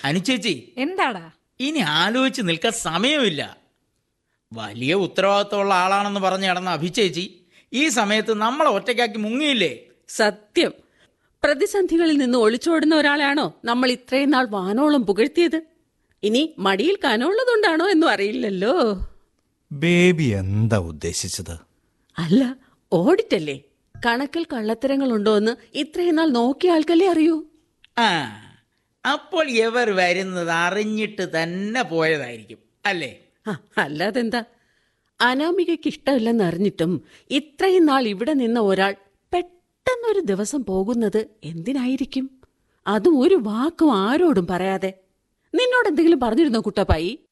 അനുചേച്ചി എന്താടാ ഇനി ആലോചിച്ച് നിൽക്കാൻ സമയമില്ല വലിയ ഉത്തരവാദിത്തമുള്ള ആളാണെന്ന് പറഞ്ഞ് നടന്ന അഭിചേച്ചി ഈ സമയത്ത് നമ്മളെ ഒറ്റയ്ക്കാക്കി മുങ്ങിയില്ലേ സത്യം പ്രതിസന്ധികളിൽ നിന്ന് ഒളിച്ചോടുന്ന ഒരാളാണോ നമ്മൾ ഇത്രയും നാൾ വാനോളം പുകഴ്ത്തിയത് ഇനി മടിയിൽ കനമുള്ളതുകൊണ്ടാണോ എന്നും അറിയില്ലല്ലോ ബേബി എന്താ ഉദ്ദേശിച്ചത് അല്ല ഓഡിറ്റല്ലേ കണക്കിൽ കള്ളത്തരങ്ങളുണ്ടോ എന്ന് ഇത്രയും നാൾ നോക്കിയ ആൾക്കല്ലേ അറിയൂ ആ അപ്പോൾ ഇവർ വരുന്നത് അറിഞ്ഞിട്ട് തന്നെ പോയതായിരിക്കും അല്ലേ ആ, അല്ലാതെന്താ അനാമികയ്ക്ക് ഇഷ്ടമില്ലെന്ന് അറിഞ്ഞിട്ടും ഇത്രയും നാൾ ഇവിടെ നിന്ന ഒരാൾ പെട്ടെന്നൊരു ദിവസം പോകുന്നത് എന്തിനായിരിക്കും അതും ഒരു വാക്കും ആരോടും പറയാതെ നിന്നോട് എന്തെങ്കിലും പറഞ്ഞിരുന്നോ കുട്ടപ്പായി